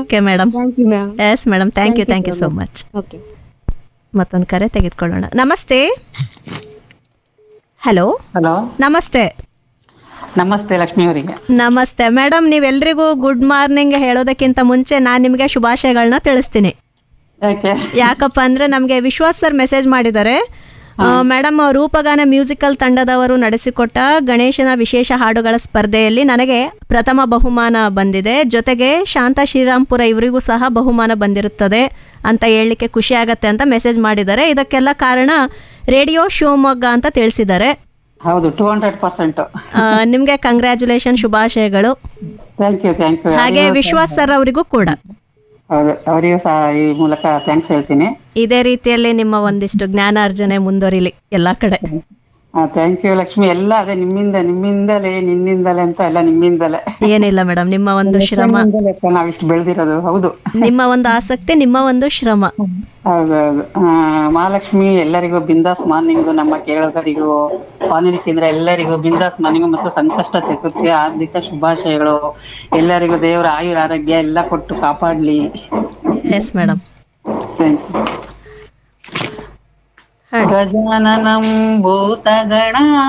okay madam thank you ma'am yes madam thank you thank you so much okay ಮತ್ತೊಂದು ಕರೆ ತೆಗೆದುಕೊಳ್ಳೋಣ ನಮಸ್ತೆ hello hello ನಮಸ್ತೆ ನಮಸ್ತೆ ಲಕ್ಷ್ಮಿ ಅವರಿಗೆ ನಮಸ್ತೆ ಮೇಡಮ್ ನೀವೆಲ್ರಿಗೂ ಗುಡ್ ಮಾರ್ನಿಂಗ್ ಹೇಳೋದಕ್ಕಿಂತ ಮುಂಚೆ ನಾನು ನಿಮಗೆ ಶುಭಾಶಯಗಳನ್ನ ತಿಳಿಸ್ತೀನಿ ಯಾಕೆ ಯಾಕಪ್ಪ ಅಂದ್ರೆ ನಮಗೆ ವಿಶ್ವಾಸ್ ಸರ್ ಮೆಸೇಜ್ ಮಾಡಿದ್ದಾರೆ ಮೇಡಮ್ ರೂಪಗಾನ ಮ್ಯೂಸಿಕಲ್ ತಂಡದವರು ನಡೆಸಿಕೊಟ್ಟ ಗಣೇಶನ ವಿಶೇಷ ಹಾಡುಗಳ ಸ್ಪರ್ಧೆಯಲ್ಲಿ ನನಗೆ ಪ್ರಥಮ ಬಹುಮಾನ ಬಂದಿದೆ ಜೊತೆಗೆ ಶಾಂತ ಶ್ರೀರಾಮ್ಪುರ ಇವರಿಗೂ ಸಹ ಬಹುಮಾನ ಬಂದಿರುತ್ತದೆ ಅಂತ ಹೇಳಲಿಕ್ಕೆ ಖುಷಿ ಆಗತ್ತೆ ಅಂತ ಮೆಸೇಜ್ ಮಾಡಿದ್ದಾರೆ ಇದಕ್ಕೆಲ್ಲ ಕಾರಣ ರೇಡಿಯೋ ಶಿವಮೊಗ್ಗ ಅಂತ ತಿಳಿಸಿದ್ದಾರೆ ಹೌದು ಟೂ ಹಂಡ್ರೆಡ್ ಪರ್ಸೆಂಟ್ ನಿಮಗೆ ಕಂಗ್ರ್ಯಾಚುಲೇಷನ್ ಶುಭಾಶಯಗಳು ಥ್ಯಾಂಕ್ ಯು ಥ್ಯಾಂಕ್ ಯು ಹಾಗೆ ವಿಶ್ವಾಸ್ ಸರ್ ಅವರಿಗೂ ಕೂಡ ಹೌದು ಅವರಿಗೂ ಸಹ ಈ ಮೂಲಕ ಥ್ಯಾಂಕ್ಸ್ ಹೇಳ್ತೀನಿ ಇದೇ ರೀತಿಯಲ್ಲಿ ನಿಮ್ಮ ಒಂದಿಷ್ಟು ಜ್ಞಾನಾರ್ಜನೆ ಮುಂದುವರಿಲಿ ಎಲ್ಲ ಕಡೆ ಥ್ಯಾಂಕ್ ಯು ಲಕ್ಷ್ಮಿ ಎಲ್ಲ ಅದೇ ನಿಮ್ಮಿಂದ ನಿಮ್ಮಿಂದಲೇ ನಿನ್ನಿಂದಲೇ ಅಂತ ಎಲ್ಲ ನಿಮ್ಮಿಂದಲೇ ಏನಿಲ್ಲ ಮೇಡಮ್ ನಿಮ್ಮ ಒಂದು ಶ್ರಮ ನಿಮ್ಮಿಂದಲೇ ಅಕ್ಕ ನಾವಿಷ್ಟು ಬೆಳೆದಿರೋದು ಹೌದು ನಿಮ್ಮ ಒಂದು ಆಸಕ್ತಿ ನಿಮ್ಮ ಒಂದು ಶ್ರಮ ಹೌದೌದು ಆ, ಮಹಾಲಕ್ಷ್ಮಿ ಎಲ್ಲರಿಗೂ ಬಿಂದಾಸ್ ಮಾರ್ನಿಂಗು ನಮ್ಮ ಕೇಳೋಗರಿಗೂ ಬಾನುಲಿ ಕೇಂದ್ರ ಎಲ್ಲರಿಗೂ ಬಿಂದಾಸ್ ಮಾರ್ನಿಂಗು ಮತ್ತು ಸಂಕಷ್ಟ ಚತುರ್ಥಿ ಹಾರ್ದಿಕ ಶುಭಾಶಯಗಳು ಎಲ್ಲರಿಗೂ ದೇವರ ಆಯುರ ಆರೋಗ್ಯ ಎಲ್ಲ ಕೊಟ್ಟು ಕಾಪಾಡ್ಲಿ ಎಸ್ ಮೇಡಮ್ ಥ್ಯಾಂಕ್ ಯು ಗಜಾನನಂ ಭೂತಗಣ